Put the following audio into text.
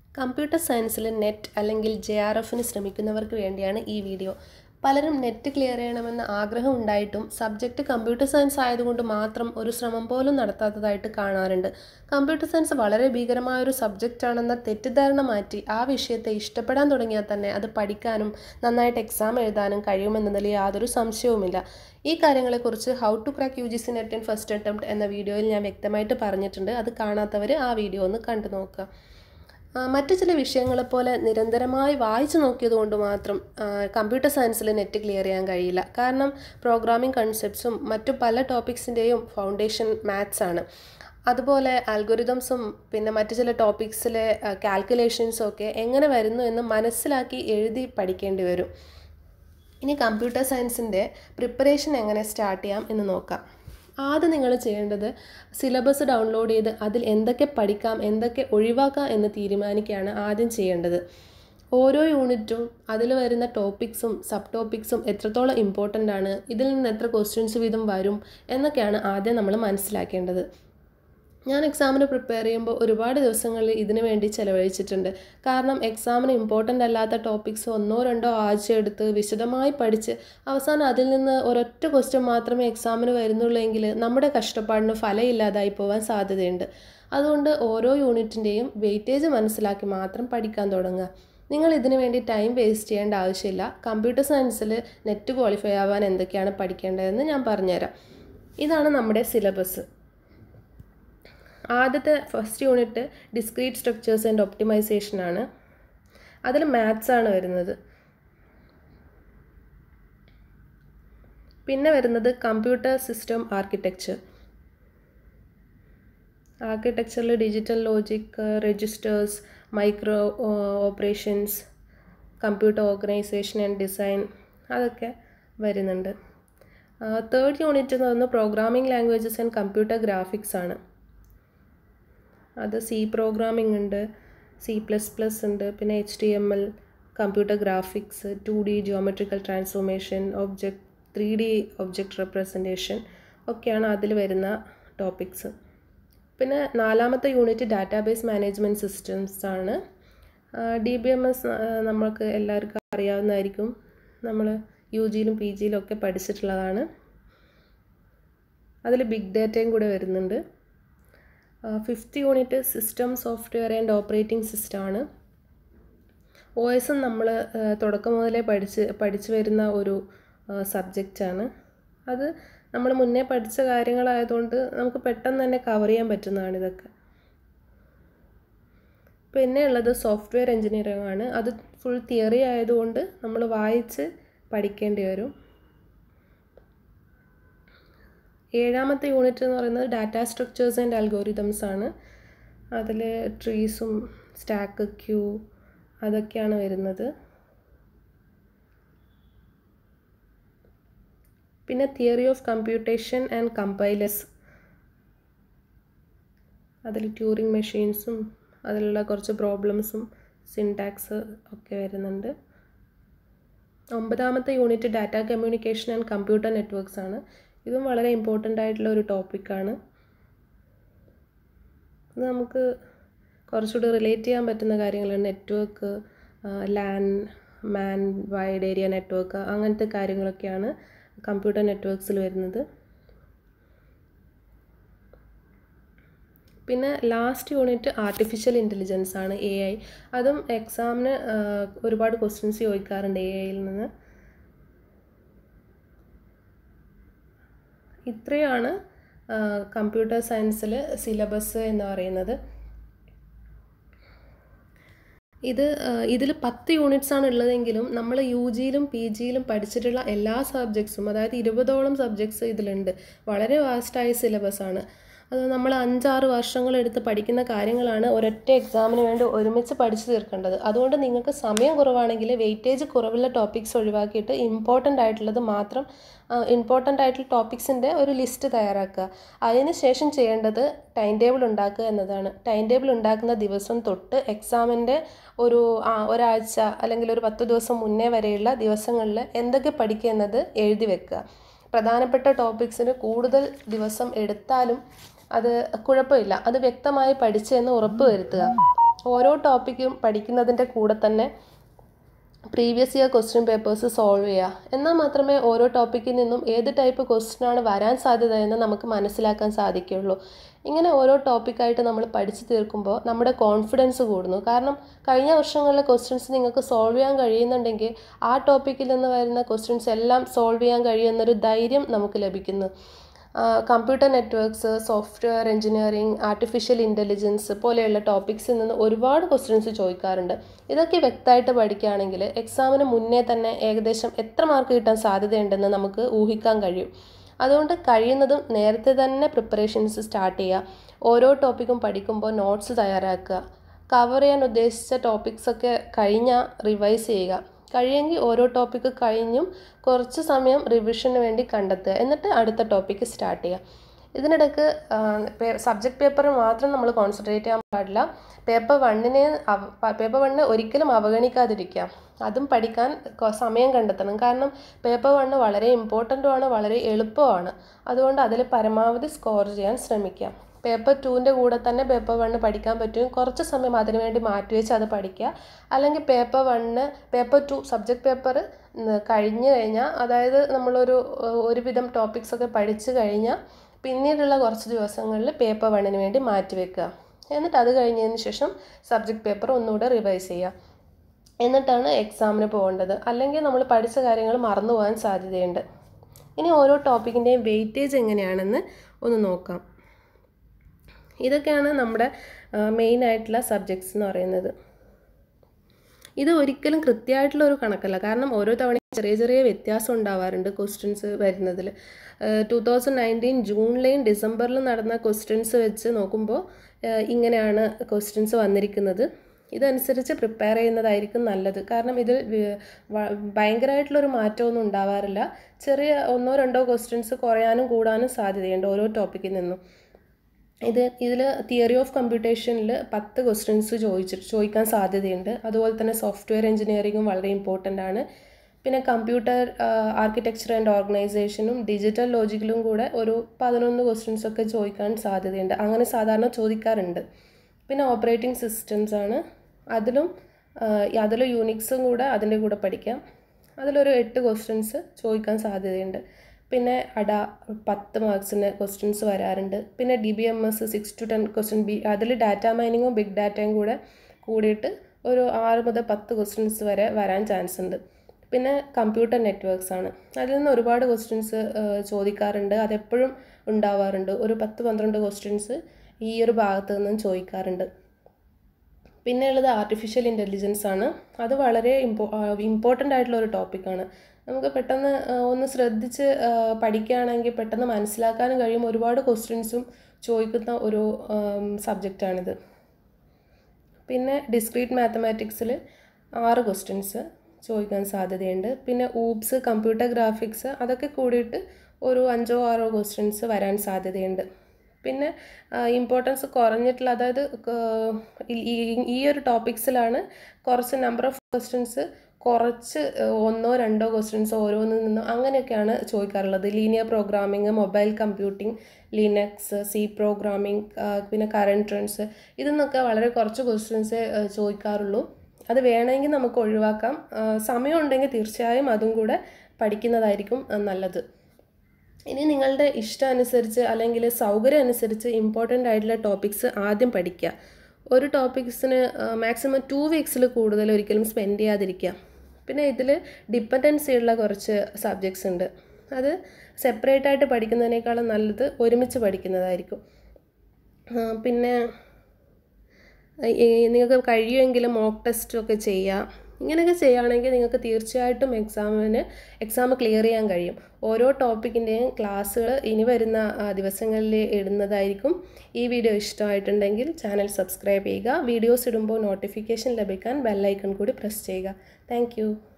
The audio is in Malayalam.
കമ്പ്യൂട്ടർ സയൻസിൽ നെറ്റ് അല്ലെങ്കിൽ ജെ ആർ എഫിന് ശ്രമിക്കുന്നവർക്ക് വേണ്ടിയാണ് ഈ വീഡിയോ പലരും നെറ്റ് ക്ലിയർ ചെയ്യണമെന്ന് ആഗ്രഹം ഉണ്ടായിട്ടും സബ്ജക്റ്റ് കമ്പ്യൂട്ടർ സയൻസ് ആയതുകൊണ്ട് മാത്രം ഒരു ശ്രമം പോലും നടത്താത്തതായിട്ട് കാണാറുണ്ട് കമ്പ്യൂട്ടർ സയൻസ് വളരെ ഭീകരമായ ഒരു സബ്ജക്റ്റ് ആണെന്ന തെറ്റിദ്ധാരണ മാറ്റി ആ വിഷയത്തെ ഇഷ്ടപ്പെടാൻ തുടങ്ങിയാൽ തന്നെ അത് പഠിക്കാനും നന്നായിട്ട് എക്സാം എഴുതാനും കഴിയുമെന്നതിൽ യാതൊരു സംശയവുമില്ല ഈ കാര്യങ്ങളെക്കുറിച്ച് how to crack U G C NET in first attempt എന്ന വീഡിയോയിൽ ഞാൻ വ്യക്തമായിട്ട് പറഞ്ഞിട്ടുണ്ട് അത് കാണാത്തവർ ആ വീഡിയോ ഒന്ന് കണ്ടു നോക്കുക ആ, മറ്റു ചില വിഷയങ്ങളെപ്പോലെ നിരന്തരമായി വായിച്ചു നോക്കിയത് കൊണ്ട് മാത്രം ആ, കമ്പ്യൂട്ടർ സയൻസിൽ നെറ്റ് ക്ലിയർ ചെയ്യാൻ കഴിയില്ല കാരണം പ്രോഗ്രാമിംഗ് കൺസെപ്റ്റ്സും മറ്റു പല ടോപ്പിക്സിൻ്റെയും ഫൗണ്ടേഷൻ മാത്സ് ആണ് അതുപോലെ ആൽഗോരിതംസും പിന്നെ മറ്റു ചില ടോപ്പിക്സിലെ കാൽക്കുലേഷൻസും ഒക്കെ എങ്ങനെ വരുന്നു എന്ന് മനസ്സിലാക്കി എഴുതി പഠിക്കേണ്ടി വരും ഇനി കമ്പ്യൂട്ടർ സയൻസിൻ്റെ പ്രിപ്പറേഷൻ എങ്ങനെ സ്റ്റാർട്ട് ചെയ്യാം എന്ന് നോക്കാം ആദ്യം നിങ്ങൾ ചെയ്യേണ്ടത് സിലബസ് ഡൗൺലോഡ് ചെയ്ത് അതിൽ എന്തൊക്കെ പഠിക്കാം എന്തൊക്കെ ഒഴിവാക്കാം എന്ന് തീരുമാനിക്കുകയാണ് ആദ്യം ചെയ്യേണ്ടത് ഓരോ യൂണിറ്റും അതിൽ വരുന്ന ടോപ്പിക്സും സബ് ടോപ്പിക്സും എത്രത്തോളം ഇമ്പോർട്ടൻ്റ് ആണ് ഇതിൽ നിന്ന് എത്ര ക്വസ്റ്റ്യൻസ് വീതം വരും എന്നൊക്കെയാണ് ആദ്യം നമ്മൾ മനസ്സിലാക്കേണ്ടത് ഞാൻ എക്സാമിന് പ്രിപ്പയർ ചെയ്യുമ്പോൾ ഒരുപാട് ദിവസങ്ങളിൽ ഇതിനു വേണ്ടി ചിലവഴിച്ചിട്ടുണ്ട് കാരണം എക്സാമിന് ഇമ്പോർട്ടൻ്റ് അല്ലാത്ത ടോപ്പിക്സ് ഒന്നോ രണ്ടോ ആഴ്ച എടുത്ത് വിശദമായി പഠിച്ച് അവസാനം അതിൽ നിന്ന് ഒരൊറ്റ ക്വസ്റ്റ്യൻ മാത്രമേ എക്സാമിന് വരുന്നുള്ളെങ്കിൽ നമ്മുടെ കഷ്ടപ്പാടിന് ഫലമില്ലാതായി പോകാൻ സാധ്യതയുണ്ട് അതുകൊണ്ട് ഓരോ യൂണിറ്റിൻ്റെയും വെയിറ്റേജ് മനസ്സിലാക്കി മാത്രം പഠിക്കാൻ തുടങ്ങുക നിങ്ങൾ ഇതിനു വേണ്ടി ടൈം വേസ്റ്റ് ചെയ്യേണ്ട ആവശ്യമില്ല കമ്പ്യൂട്ടർ സയൻസിൽ നെറ്റ് ക്വാളിഫൈ ആവാൻ എന്തൊക്കെയാണ് പഠിക്കേണ്ടതെന്ന് ഞാൻ പറഞ്ഞുതരാം ഇതാണ് നമ്മുടെ സിലബസ് ആദ്യത്തെ first unit discrete structures and optimisation ആണ് അതിൽ മാത്സ് ആണ് വരുന്നത് പിന്നെ വരുന്നത് കമ്പ്യൂട്ടർ സിസ്റ്റം ആർക്കിടെക്ചർ ആർക്കിടെക്ചറിൽ digital logic registers micro operations computer organisation and design അതൊക്കെ വരുന്നുണ്ട് തേർഡ് യൂണിറ്റ് എന്ന് പറയുന്നത് programming languages and computer graphics ആണ് അത് സി പ്രോഗ്രാമിംഗ് ഉണ്ട് സി പ്ലസ് പ്ലസ് ഉണ്ട് പിന്നെ H T M L computer graphics two D geometrical transformation object three D object representation ഒക്കെയാണ് അതിൽ വരുന്ന ടോപ്പിക്സ് പിന്നെ നാലാമത്തെ യൂണിറ്റ് ഡാറ്റാബേസ് മാനേജ്മെൻറ്റ് സിസ്റ്റംസ് ആണ് ഡി ബി എം എസ് നമ്മൾക്ക് എല്ലാവർക്കും അറിയാവുന്നതായിരിക്കും നമ്മൾ യു ജിയിലും പി ജിയിലും ഒക്കെ പഠിച്ചിട്ടുള്ളതാണ് അതിൽ ബിഗ് ഡാറ്റയും കൂടെ വരുന്നുണ്ട് fifth unit system software and operating system ആണ് ഒ എസും നമ്മൾ തുടക്കം മുതലേ പഠിച്ച് പഠിച്ചു വരുന്ന ഒരു സബ്ജക്റ്റാണ് അത് നമ്മൾ മുന്നേ പഠിച്ച കാര്യങ്ങളായതുകൊണ്ട് നമുക്ക് പെട്ടെന്ന് തന്നെ കവർ ചെയ്യാൻ പറ്റുന്നതാണ് ഇതൊക്കെ പിന്നെ ഉള്ളത് സോഫ്റ്റ്വെയർ എഞ്ചിനീയറിംഗ് ആണ് അത് ഫുൾ തിയറി ആയതുകൊണ്ട് നമ്മൾ വായിച്ച് പഠിക്കേണ്ടി വരും ഏഴാമത്തെ യൂണിറ്റ് എന്ന് പറയുന്നത് ഡാറ്റ സ്ട്രക്ചേഴ്സ് ആൻഡ് അൽഗോരിതംസ് ആണ് അതിൽ ട്രീസും സ്റ്റാക്ക് ക്യൂ അതൊക്കെയാണ് വരുന്നത് പിന്നെ theory of computation and compilers അതിൽ ട്യൂറിങ് മെഷീൻസും അതിലുള്ള കുറച്ച് പ്രോബ്ലംസും സിൻടാക്സ് ഒക്കെ വരുന്നുണ്ട് ഒമ്പതാമത്തെ unit data communication and computer networks ആണ് ഇതും വളരെ ഇമ്പോർട്ടൻ്റ് ആയിട്ടുള്ള ഒരു ടോപ്പിക്കാണ് ഇത് നമുക്ക് കുറച്ചുകൂടി റിലേറ്റ് ചെയ്യാൻ പറ്റുന്ന കാര്യങ്ങളാണ് network LAN MAN wide area network അങ്ങനത്തെ കാര്യങ്ങളൊക്കെയാണ് കമ്പ്യൂട്ടർ നെറ്റ്വർക്ക്സിൽ വരുന്നത് പിന്നെ ലാസ്റ്റ് യൂണിറ്റ് ആർട്ടിഫിഷ്യൽ ഇൻ്റലിജൻസ് ആണ് എ ഐ അതും എക്സാമിന് ഒരുപാട് ക്വസ്റ്റ്യൻസ് ചോദിക്കാറുണ്ട് എ ഐയിൽ നിന്ന് ഇത്രയാണ് കമ്പ്യൂട്ടർ സയൻസിൽ സിലബസ് എന്ന് പറയുന്നത് ഇത് ഇതിൽ പത്ത് യൂണിറ്റ്സ് ആണ് ഉള്ളതെങ്കിലും നമ്മൾ യു ജിയിലും പി ജിയിലും പഠിച്ചിട്ടുള്ള എല്ലാ സബ്ജക്ട്സും അതായത് ഇരുപതോളം സബ്ജക്ട്സ് ഇതിലുണ്ട് വളരെ വാസ്റ്റായ സിലബസ് ആണ് അത് നമ്മൾ അഞ്ചാറ് വർഷങ്ങളെടുത്ത് പഠിക്കുന്ന കാര്യങ്ങളാണ് ഒരൊറ്റ എക്സാമിന് വേണ്ടി ഒരുമിച്ച് പഠിച്ചു തീർക്കേണ്ടത് അതുകൊണ്ട് നിങ്ങൾക്ക് സമയം കുറവാണെങ്കിൽ വെയിറ്റേജ് കുറവുള്ള ടോപ്പിക്സ് ഒഴിവാക്കിയിട്ട് ഇമ്പോർട്ടൻ്റ് ആയിട്ടുള്ളത് മാത്രം ഇമ്പോർട്ടൻ്റ് ആയിട്ടുള്ള ടോപ്പിക്സിൻ്റെ ഒരു ലിസ്റ്റ് തയ്യാറാക്കുക അതിന് ശേഷം ചെയ്യേണ്ടത് ടൈം ടേബിൾ ഉണ്ടാക്കുക എന്നതാണ് ടൈം ടേബിൾ ഉണ്ടാക്കുന്ന ദിവസം തൊട്ട് എക്സാമിൻ്റെ ഒരു ഒരാഴ്ച അല്ലെങ്കിൽ ഒരു പത്ത് ദിവസം മുന്നേ വരെയുള്ള ദിവസങ്ങളിൽ എന്തൊക്കെ പഠിക്കുക എന്നത് എഴുതി വെക്കുക പ്രധാനപ്പെട്ട ടോപ്പിക്സിന് കൂടുതൽ ദിവസം എടുത്താലും അത് കുഴപ്പമില്ല അത് വ്യക്തമായി പഠിച്ചെന്ന് ഉറപ്പ് വരുത്തുക ഓരോ ടോപ്പിക്കും പഠിക്കുന്നതിൻ്റെ കൂടെ തന്നെ previous year question papers solve ചെയ്യുക എന്നാൽ മാത്രമേ ഓരോ ടോപ്പിക്കിൽ നിന്നും ഏത് ടൈപ്പ് ക്വസ്റ്റ്യൻ ആണ് വരാൻ സാധ്യത എന്ന് നമുക്ക് മനസ്സിലാക്കാൻ സാധിക്കുകയുള്ളൂ ഇങ്ങനെ ഓരോ ടോപ്പിക്കായിട്ട് നമ്മൾ പഠിച്ചു തീർക്കുമ്പോൾ നമ്മുടെ കോൺഫിഡൻസ് കൂടുന്നു കാരണം കഴിഞ്ഞ വർഷങ്ങളിലെ ക്വസ്റ്റ്യൻസ് നിങ്ങൾക്ക് സോൾവ് ചെയ്യാൻ കഴിയുന്നുണ്ടെങ്കിൽ ആ ടോപ്പിക്കിൽ നിന്ന് വരുന്ന ക്വസ്റ്റ്യൻസ് എല്ലാം സോൾവ് ചെയ്യാൻ കഴിയുന്നൊരു ധൈര്യം നമുക്ക് ലഭിക്കുന്നു computer networks software engineering artificial intelligence പോലെയുള്ള ടോപ്പിക്സിൽ നിന്ന് ഒരുപാട് ക്വസ്റ്റ്യൻസ് ചോദിക്കാറുണ്ട് ഇതൊക്കെ വ്യക്തമായിട്ട് പഠിക്കുകയാണെങ്കിൽ എക്സാമിന് മുന്നേ തന്നെ ഏകദേശം എത്ര മാർക്ക് കിട്ടാൻ സാധ്യതയുണ്ടെന്ന് നമുക്ക് ഊഹിക്കാൻ കഴിയും അതുകൊണ്ട് കഴിയുന്നതും നേരത്തെ തന്നെ പ്രിപ്പറേഷൻസ് സ്റ്റാർട്ട് ചെയ്യുക ഓരോ ടോപ്പിക്കും പഠിക്കുമ്പോൾ നോട്ട്സ് തയ്യാറാക്കുക കവർ ചെയ്യാൻ ഉദ്ദേശിച്ച ടോപ്പിക്സൊക്കെ കഴിഞ്ഞാൽ റിവൈസ് ചെയ്യുക കഴിയെങ്കിൽ ഓരോ ടോപ്പിക്ക് കഴിഞ്ഞും കുറച്ച് സമയം റിവിഷന് വേണ്ടി കണ്ടെത്തുക എന്നിട്ട് അടുത്ത ടോപ്പിക്ക് സ്റ്റാർട്ട് ചെയ്യുക ഇതിനിടയ്ക്ക് സബ്ജക്റ്റ് പേപ്പർ മാത്രം നമ്മൾ കോൺസെൻട്രേറ്റ് ചെയ്യാൻ പാടില്ല പേപ്പർ വണ്ണിനെ പേപ്പർ വണ്ണ് ഒരിക്കലും അവഗണിക്കാതിരിക്കുക അതും പഠിക്കാൻ സമയം കണ്ടെത്തണം കാരണം പേപ്പർ വണ്ണ് വളരെ ഇമ്പോർട്ടൻറ്റുമാണ് വളരെ എളുപ്പമാണ് അതുകൊണ്ട് അതിൽ പരമാവധി സ്കോർ ചെയ്യാൻ ശ്രമിക്കുക പേപ്പർ ടുവിൻ്റെ കൂടെ തന്നെ പേപ്പർ വണ്ണ് പഠിക്കാൻ പറ്റും കുറച്ച് സമയം അതിനു വേണ്ടി മാറ്റിവെച്ച് അത് പഠിക്കുക അല്ലെങ്കിൽ paper one paper two subject paper കഴിഞ്ഞ് കഴിഞ്ഞാൽ അതായത് നമ്മളൊരു ഒരുവിധം ടോപ്പിക്സ് ഒക്കെ പഠിച്ചു കഴിഞ്ഞാൽ പിന്നീടുള്ള കുറച്ച് ദിവസങ്ങളിൽ പേപ്പർ വണ്ണിന് വേണ്ടി മാറ്റിവെക്കുക എന്നിട്ട് അത് കഴിഞ്ഞതിന് ശേഷം സബ്ജക്റ്റ് പേപ്പർ ഒന്നുകൂടെ റിവൈസ് ചെയ്യുക എന്നിട്ടാണ് എക്സാമിന് പോകേണ്ടത് അല്ലെങ്കിൽ നമ്മൾ പഠിച്ച കാര്യങ്ങൾ മറന്നു പോകാൻ സാധ്യതയുണ്ട് ഇനി ഓരോ ടോപ്പിക്കിൻ്റെയും വെയിറ്റേജ് എങ്ങനെയാണെന്ന് ഒന്ന് നോക്കാം ഇതൊക്കെയാണ് നമ്മുടെ മെയിൻ ആയിട്ടുള്ള സബ്ജക്ട്സ് എന്ന് പറയുന്നത് ഇത് ഒരിക്കലും കൃത്യമായിട്ടുള്ള ഒരു കണക്കല്ല കാരണം ഓരോ തവണ ചെറിയ ചെറിയ വ്യത്യാസം ഉണ്ടാവാറുണ്ട് ക്വസ്റ്റ്യൻസ് വരുന്നതിൽ ടു തൗസൻഡ് നയൻറ്റീൻ ജൂണിലെയും ഡിസംബറിലും നടന്ന ക്വസ്റ്റ്യൻസ് വെച്ച് നോക്കുമ്പോൾ ഇങ്ങനെയാണ് ക്വസ്റ്റ്യൻസ് വന്നിരിക്കുന്നത് ഇതനുസരിച്ച് പ്രിപ്പയർ ചെയ്യുന്നതായിരിക്കും നല്ലത് കാരണം ഇതിൽ ഭയങ്കരമായിട്ടുള്ളൊരു മാറ്റമൊന്നും ഉണ്ടാവാറില്ല ചെറിയ ഒന്നോ രണ്ടോ ക്വസ്റ്റ്യൻസ് കുറയാനും കൂടാനും സാധ്യതയുണ്ട് ഓരോ ടോപ്പിക്കിൽ നിന്നും ഇത് ഇതിൽ തിയറി ഓഫ് കമ്പ്യൂട്ടേഷനിൽ പത്ത് ക്വസ്റ്റ്യൻസ് ചോദിച്ചിട്ട് ചോദിക്കാൻ സാധ്യതയുണ്ട് അതുപോലെ തന്നെ സോഫ്റ്റ്വെയർ എഞ്ചിനീയറിങ്ങും വളരെ ഇമ്പോർട്ടൻ്റ് ആണ് പിന്നെ കമ്പ്യൂട്ടർ ആർക്കിടെക്ചർ ആൻഡ് ഓർഗനൈസേഷനും ഡിജിറ്റൽ ലോജിക്കിലും കൂടെ ഒരു പതിനൊന്ന് ക്വസ്റ്റ്യൻസ് ഒക്കെ ചോദിക്കാൻ സാധ്യതയുണ്ട് അങ്ങനെ സാധാരണ ചോദിക്കാറുണ്ട് പിന്നെ ഓപ്പറേറ്റിംഗ് സിസ്റ്റംസ് ആണ് അതിലും അതിൽ യൂണിക്സും കൂടെ അതിൻ്റെ കൂടെ പഠിക്കാം അതിലൊരു എട്ട് ക്വസ്റ്റ്യൻസ് ചോദിക്കാൻ സാധ്യതയുണ്ട് പിന്നെ അട പത്ത് മാർക്സിന് ക്വസ്റ്റ്യൻസ് വരാറുണ്ട് പിന്നെ D B M S six to ten question B അതിൽ ഡാറ്റ മൈനിങ്ങും ബിഗ് ഡാറ്റയും കൂടെ കൂടിയിട്ട് ഒരു ആറ് മുതൽ പത്ത് ക്വസ്റ്റ്യൻസ് വരെ വരാൻ ചാൻസ് ഉണ്ട് പിന്നെ കമ്പ്യൂട്ടർ നെറ്റ്വർക്ക്സ് ആണ് അതിൽ നിന്ന് ഒരുപാട് ക്വസ്റ്റ്യൻസ് ചോദിക്കാറുണ്ട് അതെപ്പോഴും ഉണ്ടാവാറുണ്ട് ഒരു പത്ത് പന്ത്രണ്ട് ക്വസ്റ്റ്യൻസ് ഈ ഒരു ഭാഗത്ത് നിന്നും ചോദിക്കാറുണ്ട് പിന്നെ ഉള്ളത് ആർട്ടിഫിഷ്യൽ ഇൻ്റലിജൻസ് ആണ് അത് വളരെ ഇമ്പോ ഇമ്പോർട്ടൻ്റ് ആയിട്ടുള്ള ഒരു ടോപ്പിക്കാണ് നമുക്ക് പെട്ടെന്ന് ഒന്ന് ശ്രദ്ധിച്ച് പഠിക്കുകയാണെങ്കിൽ പെട്ടെന്ന് മനസ്സിലാക്കാനും കഴിയും ഒരുപാട് ക്വസ്റ്റ്യൻസും ചോദിക്കുന്ന ഒരു സബ്ജക്റ്റാണിത് പിന്നെ ഡിസ്ക്രീറ്റ് മാത്തമാറ്റിക്സിൽ ആറ് ക്വസ്റ്റ്യൻസ് ചോദിക്കാൻ സാധ്യതയുണ്ട് പിന്നെ ഊപ്സ് കമ്പ്യൂട്ടർ ഗ്രാഫിക്സ് അതൊക്കെ കൂടിയിട്ട് ഒരു അഞ്ചോ ആറോ ക്വസ്റ്റ്യൻസ് വരാൻ സാധ്യതയുണ്ട് പിന്നെ ഇമ്പോർട്ടൻസ് കുറഞ്ഞിട്ടുള്ള അതായത് ഈ ഒരു ടോപ്പിക്സിലാണ് കുറച്ച് നമ്പർ ഓഫ് ക്വസ്റ്റ്യൻസ് കുറച്ച് ഒന്നോ രണ്ടോ ക്വസ്റ്റ്യൻസ് ഓരോന്നിൽ നിന്നും അങ്ങനെയൊക്കെയാണ് ചോദിക്കാറുള്ളത് linear programming mobile computing Linux C programming പിന്നെ കറണ്ട് ട്രെൻഡ്സ് ഇതിന്നൊക്കെ വളരെ കുറച്ച് ക്വസ്റ്റ്യൻസേ ചോദിക്കാറുള്ളൂ അത് വേണമെങ്കിൽ നമുക്ക് ഒഴിവാക്കാം സമയം ഉണ്ടെങ്കിൽ തീർച്ചയായും അതും കൂടെ പഠിക്കുന്നതായിരിക്കും നല്ലത് ഇനി നിങ്ങളുടെ ഇഷ്ടം അനുസരിച്ച് അല്ലെങ്കിൽ സൗകര്യം അനുസരിച്ച് ഇമ്പോർട്ടൻ്റ് ആയിട്ടുള്ള ടോപ്പിക്സ് ആദ്യം പഠിക്കുക ഒരു ടോപ്പിക്സിന് മാക്സിമം ടു വീക്സിൽ കൂടുതൽ ഒരിക്കലും സ്പെൻഡ് ചെയ്യാതിരിക്കുക പിന്നെ ഇതിൽ ഡിപ്പെൻഡൻസി ഉള്ള കുറച്ച് സബ്ജക്ട്സ് ഉണ്ട് അത് സെപ്പറേറ്റ് ആയിട്ട് പഠിക്കുന്നതിനേക്കാളും നല്ലത് ഒരുമിച്ച് പഠിക്കുന്നതായിരിക്കും പിന്നെ നിങ്ങൾക്ക് കഴിയുമെങ്കിൽ മോക്ക് ടെസ്റ്റൊക്കെ ചെയ്യുക ഇങ്ങനെയൊക്കെ ചെയ്യുകയാണെങ്കിൽ നിങ്ങൾക്ക് തീർച്ചയായിട്ടും എക്സാമിന് എക്സാം ക്ലിയർ ചെയ്യാൻ കഴിയും ഓരോ ടോപ്പിക്കിൻ്റെയും ക്ലാസ്സുകൾ ഇനി വരുന്ന ദിവസങ്ങളിൽ ഇടുന്നതായിരിക്കും ഈ വീഡിയോ ഇഷ്ടമായിട്ടുണ്ടെങ്കിൽ ചാനൽ സബ്സ്ക്രൈബ് ചെയ്യുക വീഡിയോസ് ഇടുമ്പോൾ നോട്ടിഫിക്കേഷൻ ലഭിക്കാൻ ബെല്ലൈക്കൺ കൂടി പ്രസ് ചെയ്യുക താങ്ക്